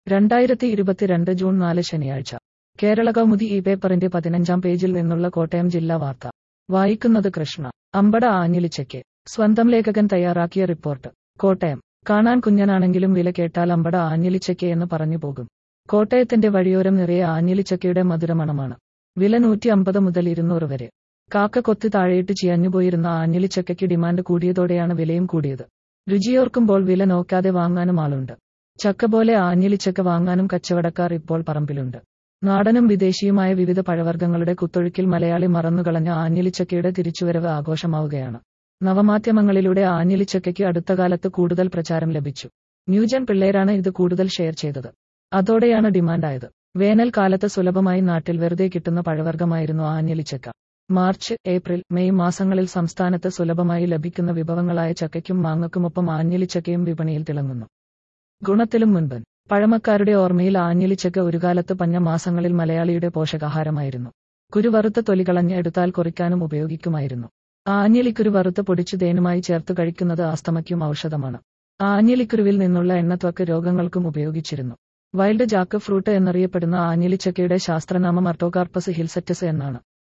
രണ്ടായിരത്തി ഇരുപത്തിരണ്ട് ജൂൺ നാല് ശനിയാഴ്ച കേരള കൗമുദി ഈ പേപ്പറിന്റെ പതിനഞ്ചാം പേജിൽ നിന്നുള്ള കോട്ടയം ജില്ലാ വാർത്ത വായിക്കുന്നത് കൃഷ്ണ അമ്പട ആഞ്ഞിലിച്ചയ്ക്ക് സ്വന്തം ലേഖകൻ തയ്യാറാക്കിയ റിപ്പോർട്ട് കോട്ടയം കാണാൻ കുഞ്ഞനാണെങ്കിലും വില കേട്ടാൽ അമ്പട ആഞ്ഞിലിച്ചയ്ക്ക് എന്ന് പറഞ്ഞു പോകും കോട്ടയത്തിന്റെ വഴിയോരം നിറയെ ആഞ്ഞിലിച്ചക്കയുടെ മധുരമണമാണ് വില നൂറ്റി അമ്പത് മുതൽ ഇരുന്നൂറ് വരെ കാക്ക കൊത്തി താഴെയിട്ട് ചിയഞ്ഞുപോയിരുന്ന ആഞ്ഞിലിച്ചക്കയ്ക്ക് ഡിമാൻഡ് കൂടിയതോടെയാണ് വിലയും കൂടിയത് രുചിയോർക്കുമ്പോൾ വില നോക്കാതെ വാങ്ങാനും ആളുണ്ട് ചക്ക പോലെ ആഞ്ഞിലിച്ചക്ക വാങ്ങാനും കച്ചവടക്കാർ ഇപ്പോൾ പറമ്പിലുണ്ട് നാടനും വിദേശിയുമായ വിവിധ പഴവർഗ്ഗങ്ങളുടെ കുത്തൊഴുക്കിൽ മലയാളി മറന്നുകളഞ്ഞ ആഞ്ഞിലിച്ചക്കയുടെ തിരിച്ചുവരവ് ആഘോഷമാവുകയാണ് നവമാധ്യമങ്ങളിലൂടെ ആഞ്ഞിലിച്ചക്കയ്ക്ക് അടുത്ത കാലത്ത് കൂടുതൽ പ്രചാരം ലഭിച്ചു ന്യൂജൻ പിള്ളേരാണ് ഇത് കൂടുതൽ ഷെയർ ചെയ്തത് അതോടെയാണ് ഡിമാൻഡായത് വേനൽക്കാലത്ത് സുലഭമായി നാട്ടിൽ വെറുതെ കിട്ടുന്ന പഴവർഗ്ഗമായിരുന്നു ആഞ്ഞിലിച്ചക്ക മാർച്ച് ഏപ്രിൽ മെയ് മാസങ്ങളിൽ സംസ്ഥാനത്ത് സുലഭമായി ലഭിക്കുന്ന വിഭവങ്ങളായ ചക്കയ്ക്കും മാങ്ങക്കുമൊപ്പം ആഞ്ഞിലിച്ചക്കയും വിപണിയിൽ തിളങ്ങുന്നു ഗുണത്തിലും മുൻപൻ പഴമക്കാരുടെ ഓർമ്മയിൽ ആഞ്ഞിലിച്ചക്ക ഒരു കാലത്ത് പഞ്ഞ മാസങ്ങളിൽ മലയാളിയുടെ പോഷകാഹാരമായിരുന്നു കുരുവറുത്ത തൊലി കളഞ്ഞ് എടുത്താൽ കുറിക്കാനും ഉപയോഗിക്കുമായിരുന്നു ആഞ്ഞിലിക്കുരു വറുത്ത് പൊടിച്ചു തേനുമായി ചേർത്ത് കഴിക്കുന്നത് ആസ്തമയ്ക്കും ഔഷധമാണ് ആഞ്ഞിലിക്കുരുവിൽ നിന്നുള്ള എണ്ണത്വക്ക് രോഗങ്ങൾക്കും ഉപയോഗിച്ചിരുന്നു വൈൽഡ് ജാക്ക് ഫ്രൂട്ട് എന്നറിയപ്പെടുന്ന ആഞ്ഞിലിച്ചക്കയുടെ ശാസ്ത്രനാമം അർട്ടോകാർപ്പസ് ഹിൽസെറ്റസ് എന്നാണ്